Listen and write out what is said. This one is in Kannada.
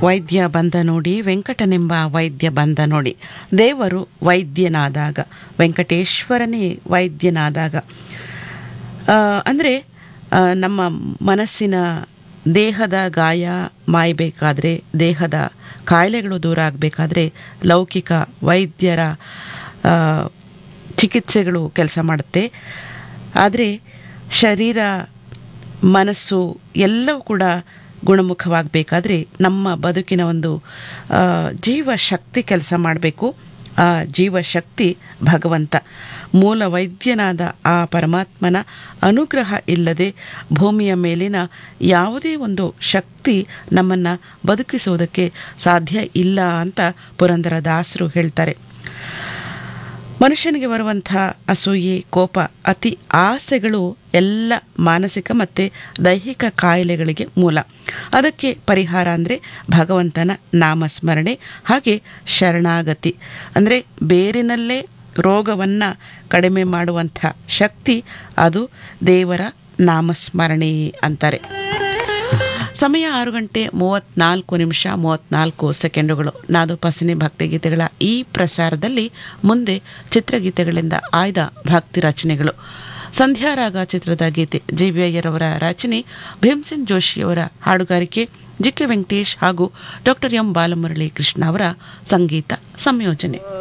ವೈದ್ಯ ಬಂದ ನೋಡಿ ವೆಂಕಟನೆಂಬ ವೈದ್ಯ ಬಂದ ನೋಡಿ ದೇವರು ವೈದ್ಯನಾದಾಗ ವೆಂಕಟೇಶ್ವರನೇ ವೈದ್ಯನಾದಾಗ ಅಂದರೆ ನಮ್ಮ ಮನಸ್ಸಿನ ದೇಹದ ಗಾಯ ಮಾಯಬೇಕಾದ್ರೆ ದೇಹದ ಕಾಯಿಲೆಗಳು ದೂರ ಆಗಬೇಕಾದ್ರೆ ಲೌಕಿಕ ವೈದ್ಯರ ಆ, ಚಿಕಿತ್ಸೆಗಳು ಕೆಲಸ ಮಾಡುತ್ತೆ ಆದರೆ ಶರೀರ ಮನಸ್ಸು ಎಲ್ಲವೂ ಕೂಡ ಗುಣಮುಖವಾಗಬೇಕಾದ್ರೆ ನಮ್ಮ ಬದುಕಿನ ಒಂದು ಆ, ಜೀವಶಕ್ತಿ ಕೆಲಸ ಮಾಡಬೇಕು ಆ ಜೀವಶಕ್ತಿ ಭಗವಂತ ಮೂಲ ವೈದ್ಯನಾದ ಆ ಪರಮಾತ್ಮನ ಅನುಗ್ರಹ ಇಲ್ಲದೆ ಭೂಮಿಯ ಮೇಲಿನ ಯಾವುದೇ ಒಂದು ಶಕ್ತಿ ನಮ್ಮನ್ನು ಬದುಕಿಸುವುದಕ್ಕೆ ಸಾಧ್ಯ ಇಲ್ಲ ಅಂತ ಪುರಂದರದಾಸರು ಹೇಳ್ತಾರೆ ಮನುಷ್ಯನಿಗೆ ಬರುವಂಥ ಅಸೂಯೆ ಕೋಪ ಅತಿ ಆಸೆಗಳು ಎಲ್ಲ ಮಾನಸಿಕ ಮತ್ತು ದೈಹಿಕ ಕಾಯಿಲೆಗಳಿಗೆ ಮೂಲ ಅದಕ್ಕೆ ಪರಿಹಾರ ಅಂದರೆ ಭಗವಂತನ ನಾಮಸ್ಮರಣೆ ಹಾಗೆ ಶರಣಾಗತಿ ಅಂದರೆ ಬೇರಿನಲ್ಲೇ ರೋಗವನ್ನು ಕಡಿಮೆ ಮಾಡುವಂಥ ಶಕ್ತಿ ಅದು ದೇವರ ನಾಮಸ್ಮರಣೆ ಅಂತಾರೆ ಸಮಯ ಆರು ಗಂಟೆ ಮೂವತ್ನಾಲ್ಕು ನಿಮಿಷ ಮೂವತ್ನಾಲ್ಕು ಸೆಕೆಂಡುಗಳು ನಾದೋಪಾಸನೆ ಭಕ್ತಿಗೀತೆಗಳ ಈ ಪ್ರಸಾರದಲ್ಲಿ ಮುಂದೆ ಚಿತ್ರಗೀತೆಗಳಿಂದ ಆಯ್ದ ಭಕ್ತಿ ರಚನೆಗಳು ಸಂಧ್ಯಾರಾಗ ಚಿತ್ರದ ಗೀತೆ ಜಿ ವಿ ಅಯ್ಯರವರ ರಚನೆ ಭೀಮಸೇನ್ ಜೋಶಿಯವರ ಹಾಡುಗಾರಿಕೆ ಜಿ ಕೆ ವೆಂಕಟೇಶ್ ಹಾಗೂ ಡಾಕ್ಟರ್ ಎಂ ಬಾಲಮುರಳಿ ಕೃಷ್ಣ ಅವರ ಸಂಗೀತ ಸಂಯೋಜನೆ